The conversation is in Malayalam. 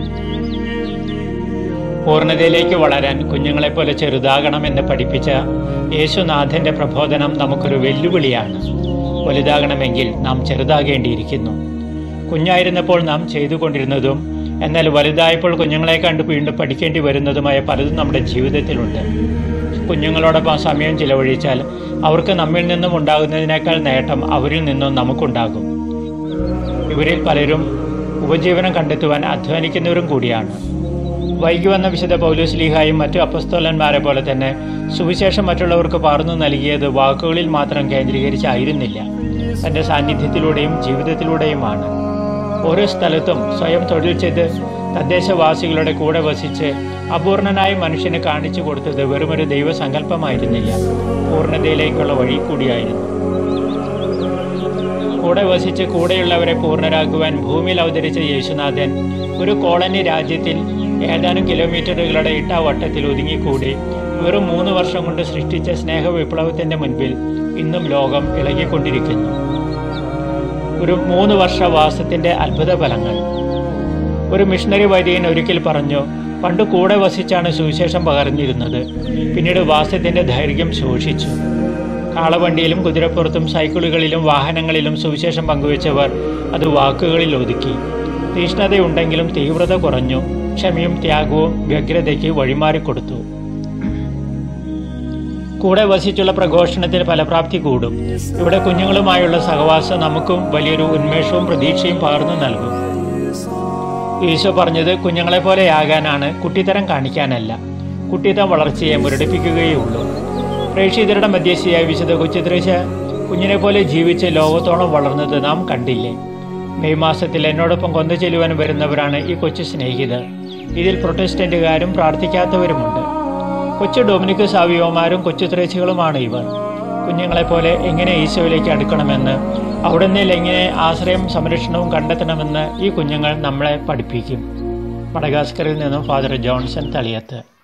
പൂർണ്ണതയിലേക്ക് വളരാൻ കുഞ്ഞുങ്ങളെപ്പോലെ ചെറുതാകണമെന്ന് പഠിപ്പിച്ച യേശുനാഥന്റെ പ്രബോധനം നമുക്കൊരു വെല്ലുവിളിയാണ് വലുതാകണമെങ്കിൽ നാം ചെറുതാകേണ്ടിയിരിക്കുന്നു കുഞ്ഞായിരുന്നപ്പോൾ നാം ചെയ്തുകൊണ്ടിരുന്നതും എന്നാൽ വലുതായപ്പോൾ കുഞ്ഞുങ്ങളെ കണ്ട് വീണ്ടും പഠിക്കേണ്ടി വരുന്നതുമായ പലതും നമ്മുടെ ജീവിതത്തിലുണ്ട് കുഞ്ഞുങ്ങളോടൊപ്പം സമയം ചിലവഴിച്ചാൽ അവർക്ക് നമ്മിൽ നിന്നും ഉണ്ടാകുന്നതിനേക്കാൾ നേട്ടം അവരിൽ നിന്നും നമുക്കുണ്ടാകും ഇവരിൽ പലരും ഉപജീവനം കണ്ടെത്തുവാൻ അധ്വാനിക്കുന്നവരും കൂടിയാണ് വൈകി വന്ന വിശുദ്ധ പൗലോസ് ലീഹായും മറ്റു അപ്പസ്തോലന്മാരെ പോലെ തന്നെ സുവിശേഷം മറ്റുള്ളവർക്ക് പകർന്നു നൽകിയത് വാക്കുകളിൽ മാത്രം കേന്ദ്രീകരിച്ചായിരുന്നില്ല തൻ്റെ സാന്നിധ്യത്തിലൂടെയും ജീവിതത്തിലൂടെയുമാണ് ഓരോ സ്ഥലത്തും സ്വയം തൊഴിൽ ചെയ്ത് തദ്ദേശവാസികളുടെ കൂടെ വസിച്ച് അപൂർണനായ മനുഷ്യന് കാണിച്ചു കൊടുത്തത് വെറുമൊരു ദൈവസങ്കല്പമായിരുന്നില്ല പൂർണ്ണതയിലേക്കുള്ള വഴി കൂടിയായിരുന്നു കൂടെ വസിച്ച് കൂടെയുള്ളവരെ പൂർണ്ണരാക്കുവാൻ ഭൂമിയിൽ അവതരിച്ച യേശുനാഥൻ ഒരു കോളനി രാജ്യത്തിൽ ഏതാനും കിലോമീറ്ററുകളുടെ ഇട്ട വട്ടത്തിൽ ഒതുങ്ങിക്കൂടി വെറും മൂന്ന് വർഷം കൊണ്ട് സൃഷ്ടിച്ച സ്നേഹവിപ്ലവത്തിന്റെ മുൻപിൽ ഇന്നും ലോകം ഇളകിക്കൊണ്ടിരിക്കുന്നു ഒരു മൂന്ന് വർഷ വാസത്തിന്റെ അത്ഭുത ഫലങ്ങൾ ഒരു മിഷണറി വൈദികൻ ഒരിക്കൽ പറഞ്ഞു പണ്ട് കൂടെ വസിച്ചാണ് സുവിശേഷം പകർന്നിരുന്നത് പിന്നീട് വാസത്തിന്റെ ദൈർഘ്യം ശോഷിച്ചു കാളവണ്ടിയിലും കുതിരപ്പുറത്തും സൈക്കിളുകളിലും വാഹനങ്ങളിലും സുവിശേഷം പങ്കുവെച്ചവർ അത് വാക്കുകളിൽ ഒതുക്കി തീഷ്ണതയുണ്ടെങ്കിലും തീവ്രത കുറഞ്ഞു ക്ഷമയും ത്യാഗവും വ്യഗ്രതയ്ക്ക് വഴിമാറിക്കൊടുത്തു കൂടെ വസിച്ചുള്ള പ്രഘോഷണത്തിന് ഫലപ്രാപ്തി കൂടും ഇവിടെ കുഞ്ഞുങ്ങളുമായുള്ള സഹവാസം നമുക്കും വലിയൊരു ഉന്മേഷവും പ്രതീക്ഷയും പകർന്നു നൽകും ഈശോ പറഞ്ഞത് കുഞ്ഞുങ്ങളെ പോലെയാകാനാണ് കുട്ടിത്തരം കാണിക്കാനല്ല കുട്ടിത്തം വളർച്ചയെ മുരടിപ്പിക്കുകയുള്ളൂ പ്രേക്ഷിതരുടെ മധ്യസ്ഥയായ വിശുദ്ധ കൊച്ചുദ്രേശ കുഞ്ഞിനെ പോലെ ജീവിച്ച് ലോകത്തോളം വളർന്നത് നാം കണ്ടില്ലേ മെയ് മാസത്തിൽ എന്നോടൊപ്പം കൊന്ത ചെല്ലുവാൻ വരുന്നവരാണ് ഈ കൊച്ചു സ്നേഹിതർ ഇതിൽ പ്രൊട്ടസ്റ്റന്റുകാരും പ്രാർത്ഥിക്കാത്തവരുമുണ്ട് കൊച്ചു ഡൊമിനിക് സാവിയോമാരും കൊച്ചു ത്രേച്ചികളുമാണ് ഇവർ കുഞ്ഞുങ്ങളെപ്പോലെ എങ്ങനെ ഈശോയിലേക്ക് അടുക്കണമെന്ന് അവിടുന്ന് എങ്ങനെ ആശ്രയം സംരക്ഷണവും കണ്ടെത്തണമെന്ന് ഈ കുഞ്ഞുങ്ങൾ നമ്മളെ പഠിപ്പിക്കും മഡഗാസ്കറിൽ നിന്നും ഫാദർ ജോൺസൺ തളിയത്ത്